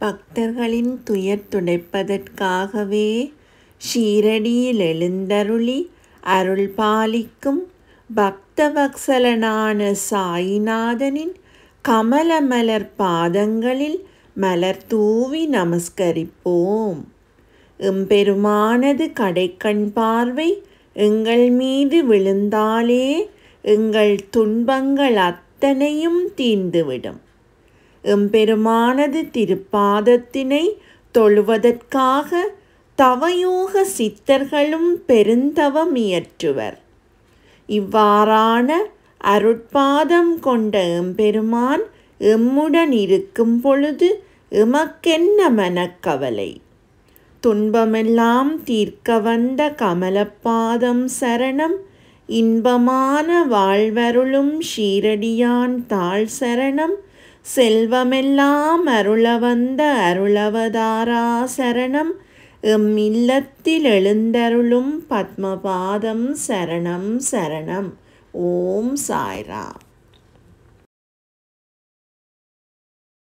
பக்தர்களின் துயர் துடைப்பதற்காகவே ஷீரடியில் எழுந்தருளி அருள் பாலிக்கும் பக்தவத்சலனான சாயிநாதனின் கமலமலர் பாதங்களில் மலர் தூவி நமஸ்கரிப்போம் எம்பெருமானது கடைக்கண் பார்வை எங்கள் மீது விழுந்தாலே எங்கள் துன்பங்கள் அத்தனையும் தீர்ந்துவிடும் எம்பெருமானது திருப்பாதத்தினை தொழுவதற்காக தவயோக சித்தர்களும் பெருந்தவம் இயற்றுவர் இவ்வாறான அருட்பாதம் கொண்ட எம்பெருமான் எம்முடன் இருக்கும் பொழுது எமக்கென்ன மனக்கவலை துன்பமெல்லாம் தீர்க்க வந்த கமலப்பாதம் சரணம் இன்பமான வாழ்வருளும் ஷீரடியான் தாழ் சரணம் செல்வமெல்லாம் அருள வந்த அருளவதாரா சரணம் எம் இல்லத்தில் எழுந்தருளும் பத்மபாதம் சரணம் சரணம் ஓம் சாய்ராம்